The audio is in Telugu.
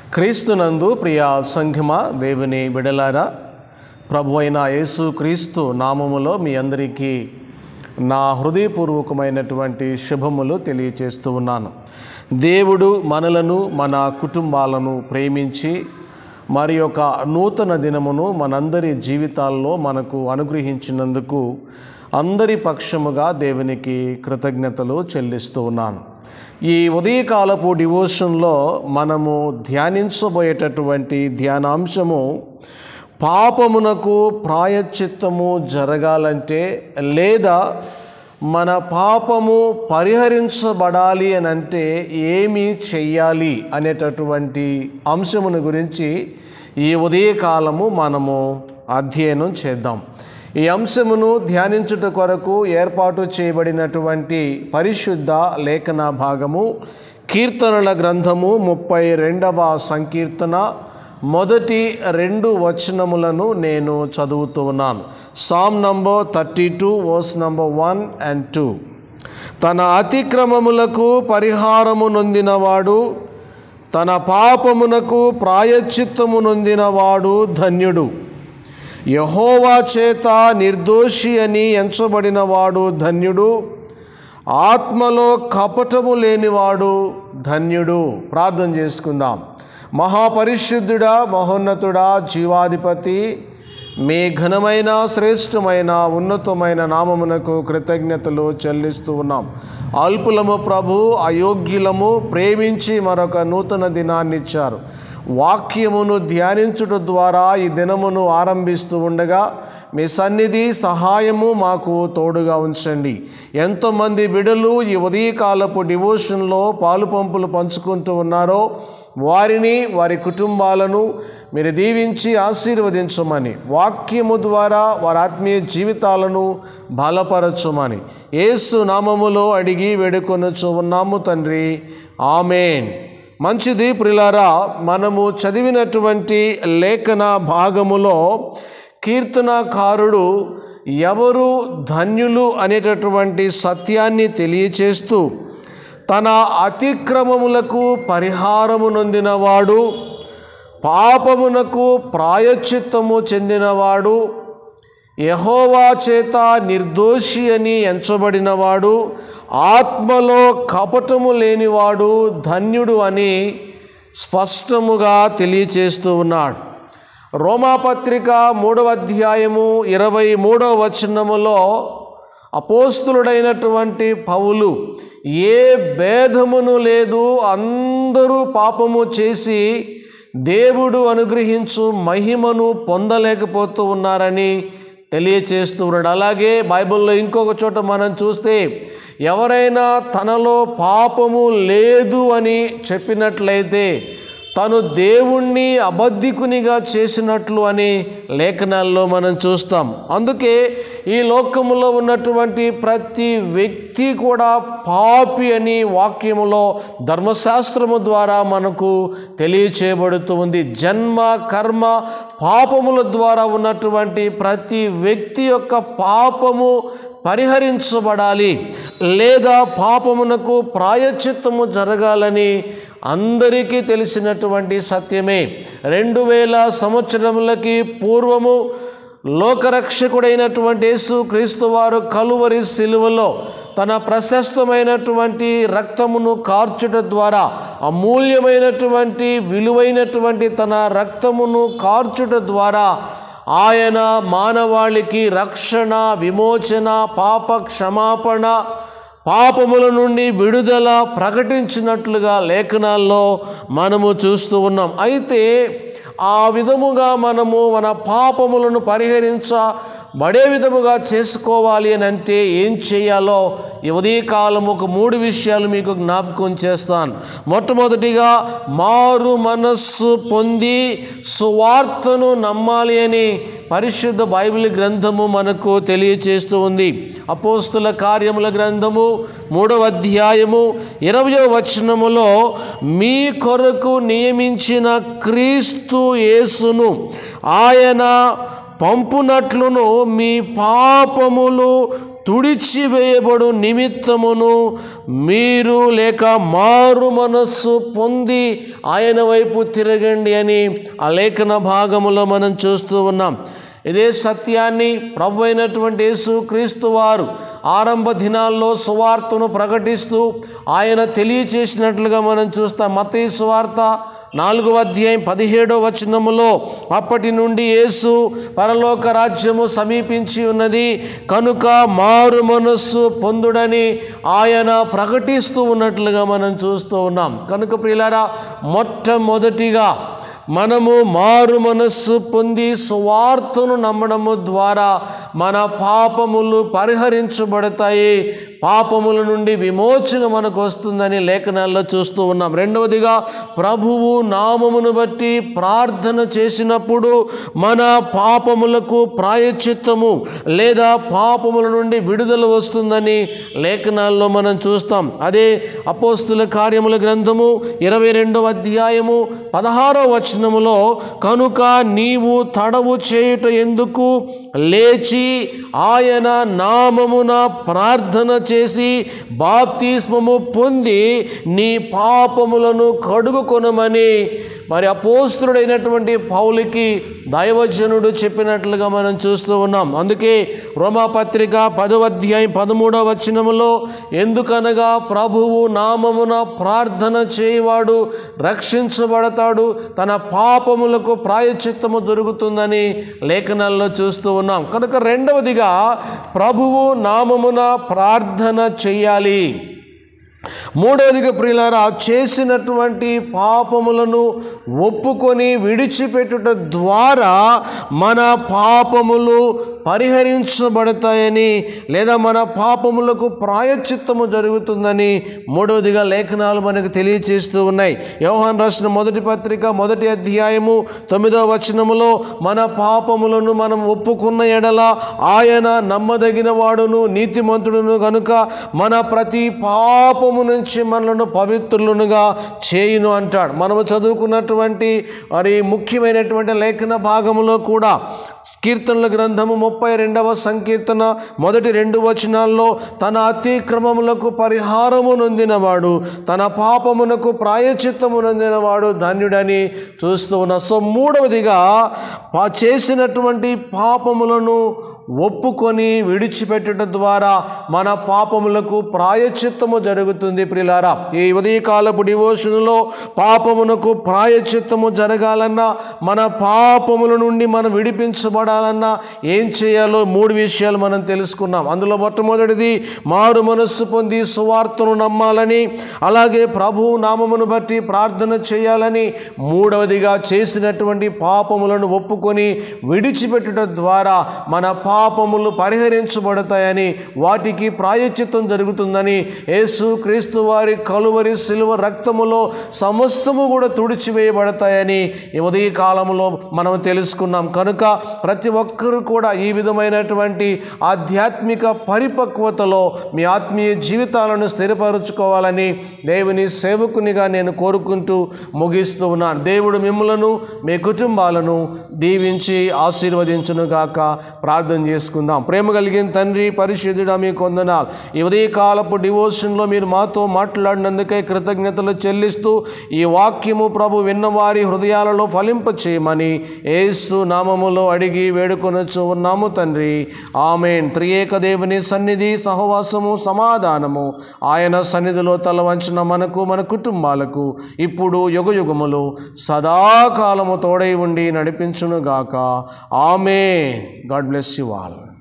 క్రీస్తునందు ప్రియ సంఘమ దేవుని బిడలారా ప్రభు అయిన యేసు క్రీస్తు నామములో మీ అందరికీ నా హృదయపూర్వకమైనటువంటి శుభములు తెలియచేస్తూ ఉన్నాను దేవుడు మనలను మన కుటుంబాలను ప్రేమించి మరి యొక్క నూతన దినమును మనందరి జీవితాల్లో మనకు అనుగ్రహించినందుకు అందరి పక్షముగా దేవునికి కృతజ్ఞతలు చెల్లిస్తూ ఉన్నాను ఈ ఉదయకాలపు డివోషన్లో మనము ధ్యానించబోయేటటువంటి ధ్యానాంశము పాపమునకు ప్రాయశ్చిత్తము జరగాలంటే లేదా మన పాపము పరిహరించబడాలి అని అంటే ఏమి చెయ్యాలి అనేటటువంటి అంశమును గురించి ఈ ఉదయకాలము మనము అధ్యయనం చేద్దాం ఈ అంశమును ధ్యానించుట కొరకు ఏర్పాటు చేయబడినటువంటి పరిశుద్ధ లేఖన భాగము కీర్తనల గ్రంథము ముప్పై రెండవ సంకీర్తన మొదటి రెండు వచనములను నేను చదువుతూ ఉన్నాను psalm number thirty two verse number one and two తన అతిక్రమములకు పరిహారము నొందినవాడు తన పాపమునకు ప్రాయశ్చిత్తము నొందినవాడు ధన్యుడు యహోవా చేత నిర్దోషి అని ఎంచబడినవాడు ధన్యుడు ఆత్మలో కపటము లేనివాడు ధన్యుడు ప్రార్థన చేసుకుందాం మహాపరిశుద్ధుడా మహోన్నతుడా జీవాధిపతి మీ ఘనమైన శ్రేష్టమైన ఉన్నతమైన నామమునకు కృతజ్ఞతలు చెల్లిస్తూ ఉన్నాం అల్పులము ప్రభు అయోగ్యులము ప్రేమించి మరొక నూతన దినాన్ని ఇచ్చారు వాక్యమును ధ్యానించుట ద్వారా ఈ దినమును ఆరంభిస్తూ ఉండగా మీ సన్నిధి సహాయము మాకు తోడుగా ఉంచండి ఎంతోమంది బిడలు ఈ ఉదయకాలపు డివోషన్లో పాలు పంపులు పంచుకుంటూ ఉన్నారో వారిని వారి కుటుంబాలను మీరు దీవించి ఆశీర్వదించమని వాక్యము ద్వారా వారి ఆత్మీయ జీవితాలను బలపరచమని యేసు నామములో అడిగి వేడుకొనొచ్చు ఉన్నాము తండ్రి ఆమెన్ మంచిది ప్రిలారా మనము చదివినటువంటి లేఖన భాగములో కీర్తనాకారుడు ఎవరు ధన్యులు అనేటటువంటి సత్యాన్ని తెలియచేస్తూ తన అతిక్రమములకు పరిహారము నొందినవాడు పాపమునకు ప్రాయశ్చిత్తము చెందినవాడు యహోవా చేత నిర్దోషి అని ఎంచబడినవాడు ఆత్మలో కపటము లేనివాడు ధన్యుడు అని స్పష్టముగా తెలియచేస్తూ ఉన్నాడు రోమాపత్రిక మూడవ అధ్యాయము ఇరవై మూడవ వచనములో అపోస్తులుడైనటువంటి పౌలు ఏ భేదమును లేదు అందరూ పాపము చేసి దేవుడు అనుగ్రహించు మహిమను పొందలేకపోతూ ఉన్నారని తెలియచేస్తూ ఉన్నాడు అలాగే బైబిల్లో ఇంకొక చోట మనం చూస్తే ఎవరైనా తనలో పాపము లేదు అని చెప్పినట్లయితే తను దేవుణ్ణి అబద్ధికునిగా చేసినట్లు అని లేఖనాల్లో మనం చూస్తాం అందుకే ఈ లోకములో ఉన్నటువంటి ప్రతి వ్యక్తి కూడా పాపి అని వాక్యములో ధర్మశాస్త్రము ద్వారా మనకు తెలియచేయబడుతూ ఉంది జన్మ కర్మ పాపముల ద్వారా ఉన్నటువంటి ప్రతి వ్యక్తి యొక్క పాపము పరిహరించబడాలి లేదా పాపమునకు ప్రాయచిత్తము జరగాలని అందరికీ తెలిసినటువంటి సత్యమే రెండు వేల సంవత్సరములకి పూర్వము లోకరక్షకుడైనటువంటి యేసు క్రీస్తు వారు కలువరి సిలువలో తన ప్రశస్తమైనటువంటి రక్తమును కార్చుట ద్వారా అమూల్యమైనటువంటి విలువైనటువంటి తన రక్తమును కార్చుట ద్వారా ఆయన మానవాళికి రక్షణ విమోచన పాప క్షమాపణ పాపముల నుండి విడుదల ప్రకటించినట్లుగా లేఖనాల్లో మనము చూస్తూ ఉన్నాం అయితే ఆ విధముగా మనము మన పాపములను పరిహరించబడే విధముగా చేసుకోవాలి అని అంటే ఏం చేయాలో ఈ ఉదయకాలం ఒక మూడు విషయాలు మీకు జ్ఞాపకం చేస్తాను మొట్టమొదటిగా మారు మనస్సు పొంది సువార్తను నమ్మాలి అని పరిశుద్ధ బైబిల్ గ్రంథము మనకు తెలియచేస్తూ ఉంది అపోస్తుల కార్యముల గ్రంథము మూడవ అధ్యాయము ఇరవయో వచనములో మీ కొరకు నియమించిన క్రీస్తు యేసును ఆయన పంపునట్లును మీ పాపములు తుడిచివేయబడు నిమిత్తమును మీరు లేక మారు మనస్సు పొంది ఆయన వైపు తిరగండి అని ఆ లేఖన భాగములో మనం చూస్తూ ఉన్నాం ఇదే సత్యాన్ని ప్రభు అయినటువంటి యేసు క్రీస్తు వారు ఆరంభ దినాల్లో సువార్తను ప్రకటిస్తూ ఆయన తెలియచేసినట్లుగా మనం చూస్తాం మతీ సువార్త నాలుగవ అధ్యాయం పదిహేడో వచనములో అప్పటి నుండి యేసు పరలోక రాజ్యము సమీపించి ఉన్నది కనుక మారు మనస్సు పొందుడని ఆయన ప్రకటిస్తూ ఉన్నట్లుగా మనం చూస్తూ ఉన్నాం కనుక ప్రియులారా మొట్టమొదటిగా మనము మారు మనస్సు పొంది సువార్తను నమ్మడము ద్వారా మన పాపములు పరిహరించబడతాయి పాపముల నుండి విమోచన మనకు వస్తుందని లేఖనాల్లో చూస్తూ ఉన్నాం రెండవదిగా ప్రభువు నామమును బట్టి ప్రార్థన చేసినప్పుడు మన పాపములకు ప్రాయచిత్తము లేదా పాపముల నుండి విడుదల వస్తుందని లేఖనాల్లో మనం చూస్తాం అదే అపోస్తుల కార్యముల గ్రంథము ఇరవై రెండవ అధ్యాయము పదహారో వచనములో కనుక నీవు తడవు చేయుట ఎందుకు లేచి ఆయన నామమున ప్రార్థన చేసి బాప్తిస్మము పొంది నీ పాపములను కడుగుకొనమని మరి అపోస్తుడైనటువంటి పౌలికి దైవజనుడు చెప్పినట్లుగా మనం చూస్తూ ఉన్నాం అందుకే రోమాపత్రిక పదవ అధ్యాయం పదమూడవ వచనములో ఎందుకనగా ప్రభువు నామమున ప్రార్థన చేయవాడు రక్షించబడతాడు తన పాపములకు ప్రాయచిత్తము దొరుకుతుందని లేఖనాల్లో చూస్తూ ఉన్నాం కనుక రెండవదిగా ప్రభువు నామమున ప్రార్థన చెయ్యాలి మూడవదిగా ప్రియులారా చేసినటువంటి పాపములను ఒప్పుకొని విడిచిపెట్టుట ద్వారా మన పాపములు పరిహరించబడతాయని లేదా మన పాపములకు ప్రాయచిత్తము జరుగుతుందని మూడవదిగా లేఖనాలు మనకు తెలియచేస్తూ ఉన్నాయి యోహాన్ రాసిన మొదటి పత్రిక మొదటి అధ్యాయము తొమ్మిదవ వచనములో మన పాపములను మనం ఒప్పుకున్న ఎడల ఆయన నమ్మదగిన వాడును నీతిమంతుడును కనుక మన ప్రతి పాపము నుంచి మనలను పవిత్రులనుగా చేయును అంటాడు మనము చదువుకున్నటువంటి మరి ముఖ్యమైనటువంటి లేఖన భాగములో కూడా కీర్తనల గ్రంథము ముప్పై రెండవ సంకీర్తన మొదటి రెండు వచనాల్లో తన అతిక్రమములకు పరిహారము నొందినవాడు తన పాపమునకు ప్రాయచిత్తము నొందినవాడు ధన్యుడని చూస్తూ ఉన్నా సో మూడవదిగా పా చేసినటువంటి పాపములను ఒప్పుకొని విడిచిపెట్టుట ద్వారా మన పాపములకు ప్రాయచిత్తము జరుగుతుంది ప్రిలారా ఈ ఉదయకాలపు డివోషన్లో పాపమునకు ప్రాయచిత్తము జరగాలన్నా మన పాపముల నుండి మనం విడిపించబడాలన్నా ఏం చేయాలో మూడు విషయాలు మనం తెలుసుకున్నాం అందులో మొట్టమొదటిది మారు మనస్సు పొంది సువార్తను నమ్మాలని అలాగే ప్రభువు నామమును బట్టి ప్రార్థన చేయాలని మూడవదిగా చేసినటువంటి పాపములను ఒప్పుకొని విడిచిపెట్టుట ద్వారా మన పాపములు పరిహరించబడతాయని వాటికి ప్రాయచిత్తం జరుగుతుందని యేసు క్రీస్తు వారి కలువరి సిలువ రక్తములో సమస్తము కూడా తుడిచివేయబడతాయని ఈ ఉదయ కాలంలో మనం తెలుసుకున్నాం కనుక ప్రతి ఒక్కరూ కూడా ఈ విధమైనటువంటి ఆధ్యాత్మిక పరిపక్వతలో మీ ఆత్మీయ జీవితాలను స్థిరపరచుకోవాలని దేవుని సేవకునిగా నేను కోరుకుంటూ ముగిస్తూ ఉన్నాను దేవుడు మిమ్మలను మీ కుటుంబాలను దీవించి ఆశీర్వదించునుగాక ప్రార్థన చేసుకుందాం ప్రేమ కలిగిన తండ్రి పరిశుద్ధుడా మీ కొందనాలు ఈ ఉదయకాలపు డివోషన్లో మీరు మాతో మాట్లాడినందుకే కృతజ్ఞతలు చెల్లిస్తూ ఈ వాక్యము ప్రభు విన్నవారి హృదయాలలో ఫలింప చేయమని ఏసు నామములో అడిగి వేడుకొనొచ్చు ఉన్నాము తండ్రి ఆమెన్ త్రియేక దేవుని సన్నిధి సహవాసము సమాధానము ఆయన సన్నిధిలో తల వంచిన మనకు మన కుటుంబాలకు ఇప్పుడు యుగ యుగములు సదాకాలము తోడై ఉండి నడిపించునుగాక ఆమె గాడ్ బ్లెస్ యు ఆల్